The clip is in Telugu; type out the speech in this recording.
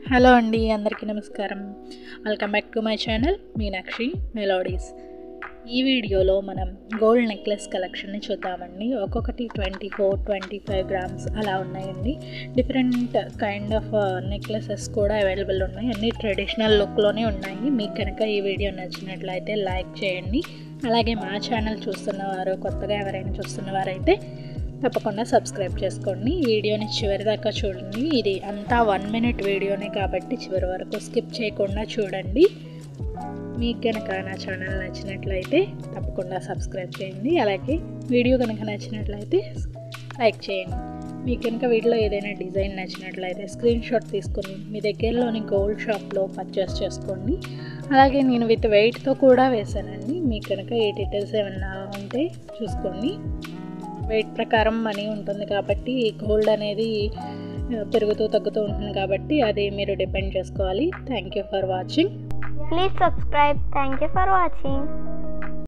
హలో అండి అందరికీ నమస్కారం welcome back to my channel Meenakshi melodies ఈ వీడియోలో మనం గోల్డ్ నెక్లెస్ కలెక్షన్ని చూద్దామండి ఒక్కొక్కటి twenty four twenty five grams అలా ఉన్నాయండి డిఫరెంట్ కైండ్ ఆఫ్ నెక్లెసెస్ కూడా అవైలబుల్ ఉన్నాయి అన్ని ట్రెడిషనల్ లుక్లోనే ఉన్నాయి మీకు కనుక ఈ వీడియో నచ్చినట్లయితే లైక్ చేయండి అలాగే మా ఛానల్ చూస్తున్నవారు కొత్తగా ఎవరైనా చూస్తున్నవారైతే తప్పకుండా సబ్స్క్రైబ్ చేసుకోండి ఈ వీడియోని చివరి దాకా చూడండి ఇది అంతా వన్ మినిట్ వీడియోనే కాబట్టి చివరి వరకు స్కిప్ చేయకుండా చూడండి మీకు కనుక నా ఛానల్ నచ్చినట్లయితే తప్పకుండా సబ్స్క్రైబ్ చేయండి అలాగే వీడియో కనుక నచ్చినట్లయితే లైక్ చేయండి మీకు కనుక వీటిలో ఏదైనా డిజైన్ నచ్చినట్లయితే స్క్రీన్ షాట్ తీసుకొని మీ దగ్గరలోని గోల్డ్ షాప్లో పర్చేస్ చేసుకోండి అలాగే నేను విత్ వెయిట్తో కూడా వేసానండి మీకు కనుక ఏ డీటెయిల్స్ ఏమైనా ఉంటే చూసుకోండి వెయిట్ ప్రకారం మనీ ఉంటుంది కాబట్టి గోల్డ్ అనేది పెరుగుతూ తగ్గుతూ ఉంటుంది కాబట్టి అది మీరు డిపెండ్ చేసుకోవాలి thank you for watching Please subscribe. Thank you for watching.